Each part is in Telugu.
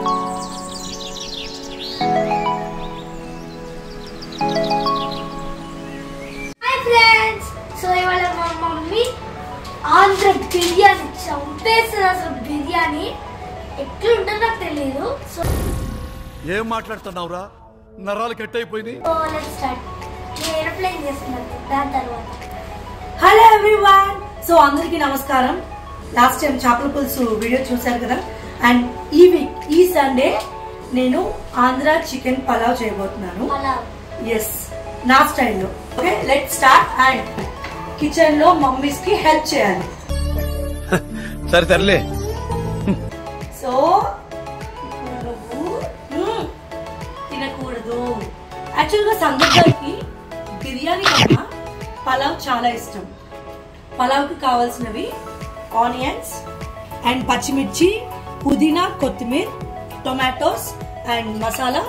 హాయ్ ఫ్రెండ్స్ సో ఇవాళ మా మమ్మీ ఆంధ్ర బిర్యానీ చంపేస్తుంది అసలు బిర్యానీ ఎట్లుంటుందో నాకు తెలియదు సో ఏం మాట్లాడుతున్నావురా నరాలు కట్ అయిపోయినాయి లెట్ స్టార్ట్ నేను ఎయిర్ప్లేన్ చేస్తున్నాను దాని తర్వాత హలో ఎవ్రీవన్ సో అందరికీ నమస్కారం లాస్ట్ టైం చేపల పులుసు వీడియో చూశారు కదా అండ్ ఈ వీక్ ఈ సండే నేను ఆంధ్ర చికెన్ పలావ్ చేయబోతున్నాను అలా ఎస్ నా స్టైల్లో okay let start and kitchen లో మమ్మీస్ కి హెల్ప్ చేయాలి సరే సర్లే సో ఇప్పుడు నువ్వు మ్మ్, తినకూడదు యాక్చువల్గా సందీప్ గారికి బిర్యానీ కన్నా పలావ్ చాలా ఇష్టం పలావ్కి కావాల్సినవి ఆనియన్స్ అండ్ పచ్చిమిర్చి పుదీనా కొత్తిమీర టొమాటోస్ అండ్ మసాలా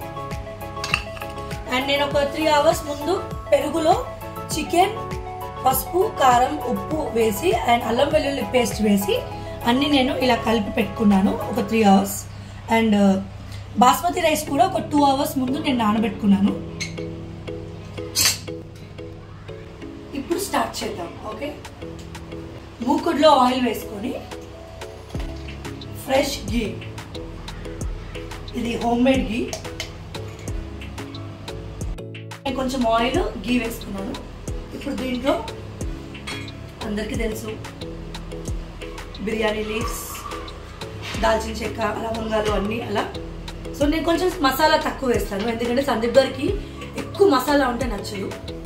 అండ్ నేను ఒక త్రీ అవర్స్ ముందు పెరుగులో చికెన్ పసుపు కారం ఉప్పు వేసి అండ్ అల్లం వెల్లుల్లి పేస్ట్ వేసి అన్ని నేను ఇలా కలిపి పెట్టుకున్నాను ఒక three hours and basmati rice కూడా ఒక టూ అవర్స్ ముందు నేను నానబెట్టుకున్నాను ఇప్పుడు స్టార్ట్ చేద్దాం ఓకే మూకుడులో ఆయిల్ వేసుకొని ఫ్రెష్ గీ ఇది హోమ్ మేడ్ గీ నేను కొంచెం ఆయిల్ గీ వేసుకున్నాను ఇప్పుడు దీంట్లో అందరికీ తెలుసు బిర్యానీ లీవ్స్ దాల్చిన చెక్క లవంగాలు అన్నీ అలా సో నేను కొంచెం మసాలా తక్కువ వేస్తాను ఎందుకంటే సందీప్ గారికి ఎక్కువ మసాలా ఉంటే నచ్చదు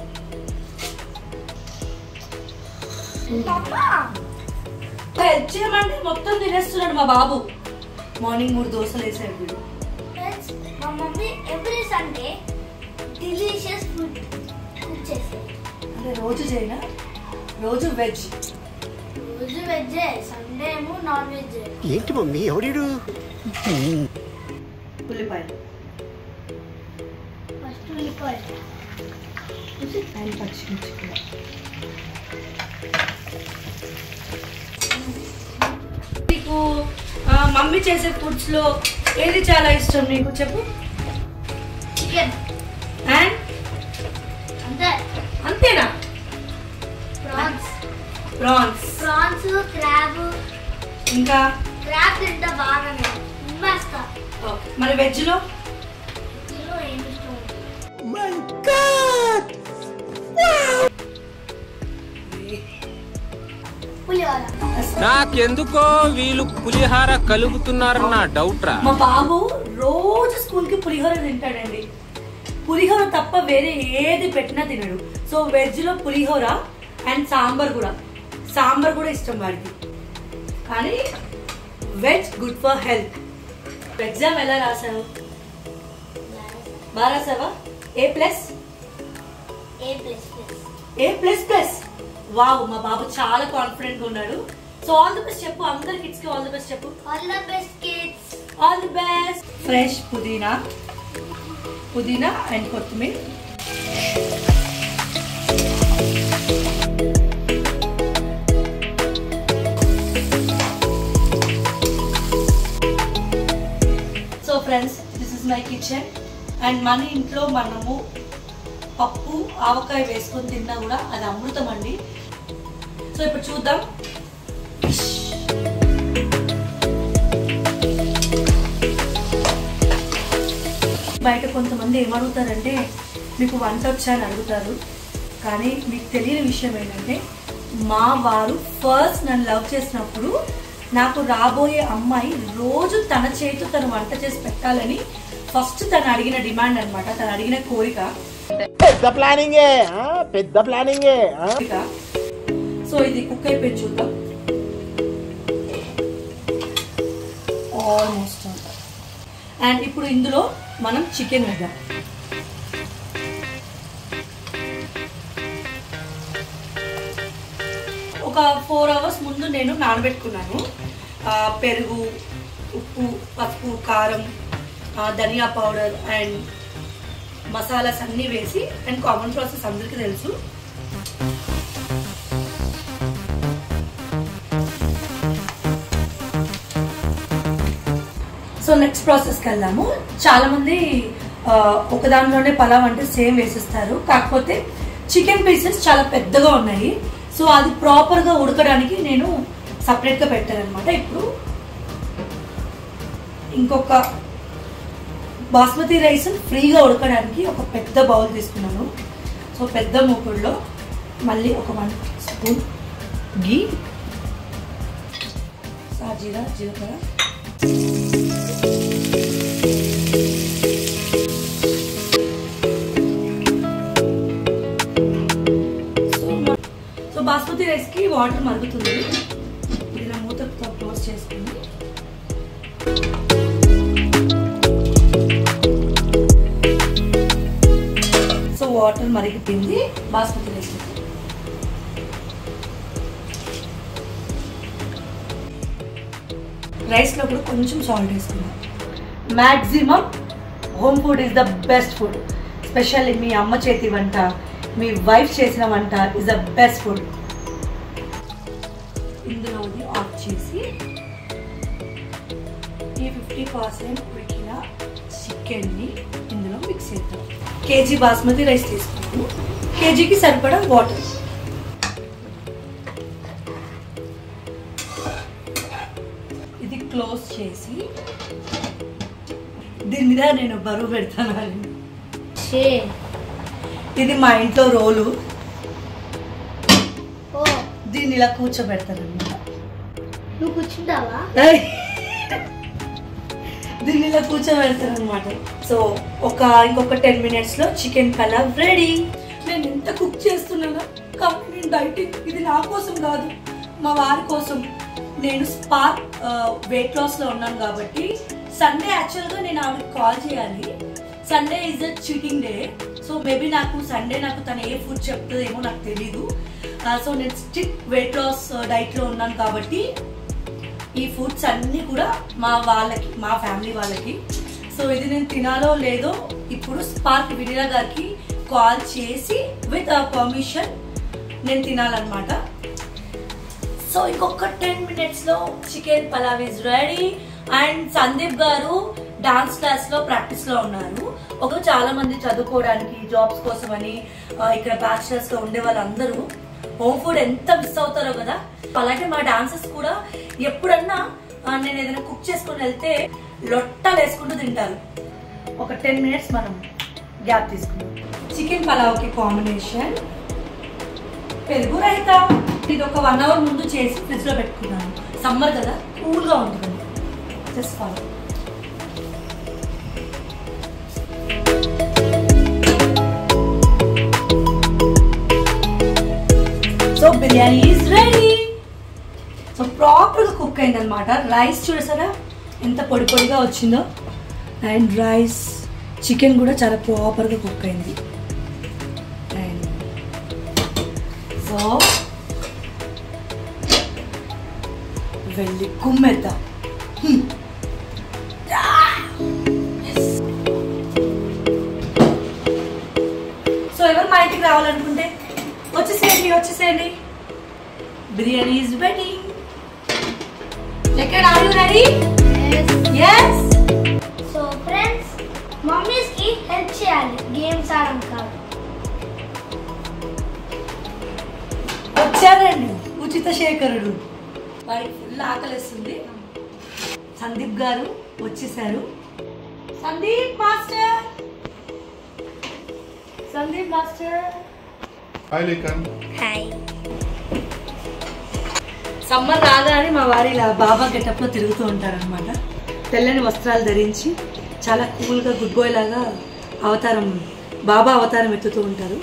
హెల్ప్ చేయమంటే మొత్తం తినేస్తున్నాడు మా బాబు మార్నింగ్ మూడు దోశలు వేసాడు వీడు ఫ్రెండ్స్ మా mummy every Sunday delicious food cook చేస్తుంది అంటే రోజు చేయనా రోజు వెజ్ రోజు వెజ్ సండే ఏమో నాన్ వెజ్ ఏంటి మమ్మీ ఎవడీడు ఉల్లిపాయలు ఫస్ట్ ఉల్లిపాయ అండ్ పచ్చిమిర్చి కూడా. నీకు ఆ, మమ్మీ చేసే ఫుడ్స్ లో ఏది చాలా ఇష్టం నీకు చెప్పు చికెన్ అండ్ అంతే అంతేనా ప్రాన్స్ ప్రాన్స్ ప్రాన్స్ క్రాబ్ ఇంకా క్రాబ్ తింటా బాగా నేను ఉమ్మేస్తా ఓకే మరి వెజ్ లో ఇందులో ఏమి ఇష్టం ఉండదు. మై గాడ్ పులిహోర నాకెందుకో వీళ్ళు పులిహార కలుపుతున్నారన్న డౌట్ రా మా బాబు రోజు స్కూల్ కి పులిహోర తింటాడండి పులిహోర తప్ప వేరే ఏది పెట్టినా తినడు సో వెజ్ లో పులిహోర అండ్ సాంబార్ కూడా సాంబార్ కూడా ఇష్టం వాడికి కానీ veg good for health exam ఎలా రాసావు బాగా రాసావా A plus A plus plus A plus plus wow మా బాబు చాలా కాన్ఫిడెంట్ గా ఉన్నాడు సో ఆల్ ది బెస్ట్ చెప్పు అందరి కిడ్స్ కి ఆల్ ది బెస్ట్ చెప్పు all the best kids all the best fresh పుదీనా పుదీనా అండ్ కొత్తిమీర so friends this is my kitchen and మన ఇంట్లో మనము పప్పు ఆవకాయ వేసుకొని తిన్నా కూడా అది అమృతం అండి సో ఇప్పుడు చూద్దాం బయట కొంతమంది ఏమడుగుతారంటే మీకు వంట వచ్చా అని అడుగుతారు కానీ మీకు తెలియని విషయం ఏంటంటే మా వారు ఫస్ట్ నన్ను లవ్ చేసినప్పుడు నాకు రాబోయే అమ్మాయి రోజు తన చేతితో తను వంట చేసి పెట్టాలని ఫస్ట్ తను అడిగిన డిమాండ్ అన్నమాట తను అడిగిన కోరిక పెద్ద ప్లానింగే ఆ? పెద్ద ప్లానింగే ఆ? కోరిక సో ఇది కుక్ అయిపోయి చూద్దాం ఆల్మోస్ట్ అండ్ ఇప్పుడు ఇందులో మనం చికెన్ వేద్దాం ఒక ఫోర్ అవర్స్ ముందు నేను నానబెట్టుకున్నాను ఆ, పెరుగు ఉప్పు పసుపు కారం ఆ, ధనియా పౌడర్ అండ్ మసాలాస్ అన్నీ వేసి అండ్ కామన్ ప్రాసెస్ అందరికీ తెలుసు సో నెక్స్ట్ ప్రాసెస్కి వెళ్దాము చాలా మంది ఆ, ఒక దానిలోనే పలావ్ అంటే సేమ్ వేసిస్తారు కాకపోతే చికెన్ పీసెస్ చాలా పెద్దగా ఉన్నాయి సో అది ప్రాపర్గా ఉడకడానికి నేను సపరేట్గా పెట్టాను అనమాట ఇప్పుడు ఇంకొక బాస్మతి రైస్ ఫ్రీగా ఉడకడానికి ఒక పెద్ద బౌల్ తీసుకున్నాను సో పెద్ద మూకుడులో మళ్ళీ ఒక వన్ స్పూన్ గీ సాజీరా జీలకర్ర సో మా- సో బాస్మతి రైస్కి వాటర్ మరుగుతుంది ఇలా మూతతో క్లోజ్ చేసుకుని సో వాటర్ మరిగిపోయింది బాస్మతి రైస్ రైస్లో కూడా కొంచెం సాల్ట్ వేసుకున్నాం maximum home food is the best food specially మీ అమ్మ చేతి వంట మీ వైఫ్ చేసిన వంట ఇస్ ద బెస్ట్ ఫుడ్ ఇందులో ఇది ఆఫ్ చేసి ఈ ఫిఫ్టీ పర్సెంట్ ఉడికిన చికెన్ని ఇందులో మిక్స్ చేద్దాం కేజీ బాస్మతి రైస్ తీసుకున్నాము కేజీకి సరిపడా వాటర్ ఇది క్లోజ్ చేసి దీని మీద నేను బరువు పెడతాను షే ఇది మా ఇంట్లో రోలు ఓ దీన్ని ఇలా కూర్చోబెడతాను అనమాట నువ్వు కూర్చుంటావా దీన్ని ఇలా కూర్చోబెడతాను అనమాట సో ఒక ఇంకొక టెన్ మినిట్స్ లో చికెన్ పలావ్ రెడీ నేను ఎంత కుక్ చేస్తున్నాను కానీ నేను డైటింగ్ ఇది నా కోసం కాదు మా వారి కోసం నేను స్పార్క్ వెయిట్ లాస్ లో ఉన్నాను కాబట్టి సండే యాక్చువల్ గా నేను ఆవిడకి కాల్ చేయాలి Sunday is a cheating day so maybe నాకు సండే నాకు తను ఏ ఫుడ్ చెప్తుందేమో నాకు తెలీదు సో నేను స్టిక్ వెయిట్ లాస్ డైట్ లో ఉన్నాను కాబట్టి ఈ ఫుడ్స్ అన్నీ కూడా మా వాళ్ళకి మా ఫ్యామిలీ వాళ్ళకి సో ఇది నేను తినాలో లేదో ఇప్పుడు స్పార్క్ వినిలా గారికి కాల్ చేసి విత్ పర్మిషన్ నేను తినాలన్నమాట సో ఇంకొక టెన్ మినిట్స్ లో chicken pulao is ready and Sandeep garu dance class లో ప్రాక్టీస్ లో ఉన్నారు ఒక చాలా మంది చదువుకోవడానికి జాబ్స్ కోసం అని ఆ, ఇక్కడ బ్యాచిలర్స్ గా ఉండే వాళ్ళందరూ హోమ్ ఫుడ్ ఎంత మిస్ అవుతారో కదా అలాగే మా డాన్సర్స్ కూడా ఎప్పుడన్నా ఆ, నేను ఏదైనా కుక్ చేసుకొని వెళ్తే లొట్టలు వేసుకుంటూ తింటారు ఒక టెన్ మినిట్స్ మనం గ్యాప్ తీసుకుందాం చికెన్ పలావ్కి కాంబినేషన్ పెరుగు రైతా ఇది ఒక వన్ అవర్ ముందు చేసి ఫ్రిడ్జ్ లో పెట్టుకున్నాను సమ్మర్ కదా కూల్ గా ఉంటుంది just follow so biryani is ready so ప్రాపర్గా కుక్ అయింది అనమాట రైస్ చూడసారా ఎంత పొడి పొడిగా వచ్చిందో అండ్ రైస్ చికెన్ కూడా చాలా ప్రాపర్గా కుక్ అయింది అండ్ సో వెళ్ళి కుమ్మేద్దాం హ్మ్. సో ఎవరు మా ఇంటికి రావాలనుకుంటే వచ్చేసేయండి వచ్చేసేయండి బిర్యానీ ఈజ్ వెయిటింగ్ ఎక్కడ are you ready yes so friends mummies కి హెల్ప్ చేయాలి గేమ్స్ ఆడడం కాదు వచ్చారండి ఉచిత శేఖరుడు వాడికి ఫుల్ ఆకలిస్తుంది సందీప్ గారు వచ్చేసారు Sandeep master Sandeep master hi Lekhan hi summer రాగానే మా వారి ఇలా బాబా గెటప్ లో తిరుగుతూ ఉంటారు అనమాట తెల్లని వస్త్రాలు ధరించి చాలా కూల్ గా గుడ్ బాయ్ లాగా అవతారం బాబా అవతారం ఎత్తుతూ ఉంటారు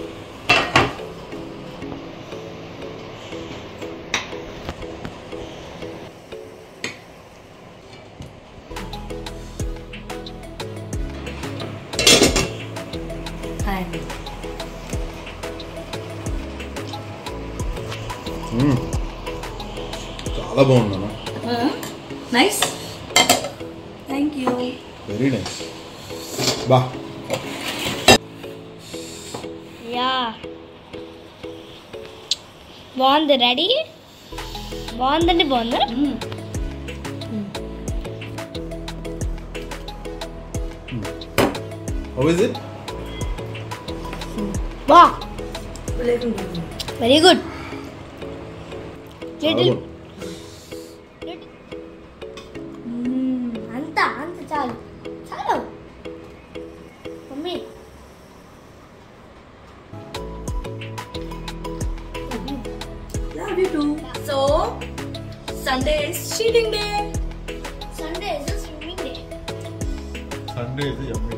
అండ్ చాలా బాగుందన్న nice thank you very nice బా యా బాగుంది రెడీ బాగుందండి బాగుందా హౌ ఇస్ ఇట్ వా లేకుండా వెరీ గుడ్ చాలా లిటిల్ బాగుంది అంత అంత చాలు చాలు mummy love you too so Sunday is cheating day Sunday is swimming day Sunday ఇది